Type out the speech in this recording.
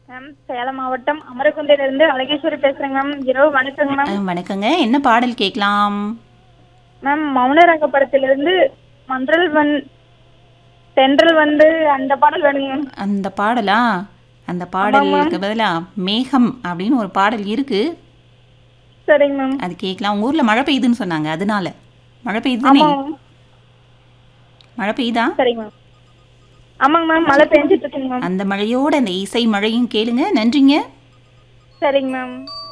ma'am Salem மாவட்டம் அமரகுந்தையிலிருந்து அழகேஸ்வரி பேசுறேங்க ma'am இரவு வணக்கங்க மேம் அஹ், வணக்கங்க என்ன பாடல் கேட்கலாம் மேம் மௌனரங்க படத்திலிருந்து மன்றல் வந் தென்றல் வந்து அந்த பாடல் வேணுங்க மேம் அந்த பாடலா அந்த பாடலுக்கு பதிலா மேகம் அப்படின்னு ஒரு பாடல் இருக்கு சரிங்க மேம் அது கேட்கலாம் உங்க ஊர்ல மழை பெய்யுதுன்னு சொன்னாங்க அதனால மழை பெய்யுது தானே ஆமாங்க மேம் மழை பெய்யுதா சரிங்க மேம் ஆமாங்க மேம் மழை பெஞ்சிட்டு இருக்குங்க மேம் அந்த மழையோட அந்த இசை மழையும் கேளுங்க நன்றிங்க சரிங்க மேம்